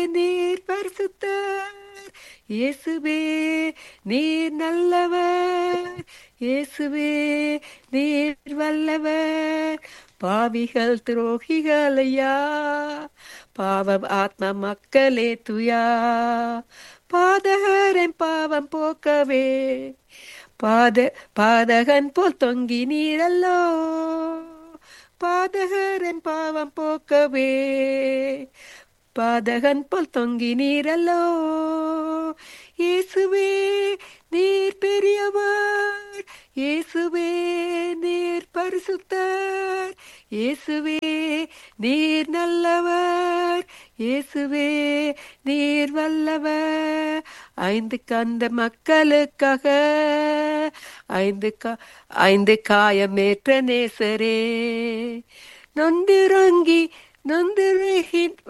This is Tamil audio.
நீர் பரிசுத்தர் இயேசுவே நீர் நல்லவர் இயேசுவே நீர் வல்லவர் பாவிகள் துரோகிகள் ஐயா பாவம் ஆத்ம மக்களே துயா பாதகரன் பாவம் போக்கவே பாத பாதகன் போல் தொங்கி நீரல்லோ பாதகரன் பாவம் போக்கவே பாதகன் போல் தொங்கி நீரல்லோ இயேசுவே நீர் பெரியவர் இயேசுவே நீர் பரிசுத்தர் இயேசுவே நீர் நல்லவர் இயேசுவே நீர் வல்லவர் ஐந்து கந்த மக்களுக்காக ஐந்து கா ஐந்து காயமேற்ற நேசரே நொந்திறங்கி நொந்திறகி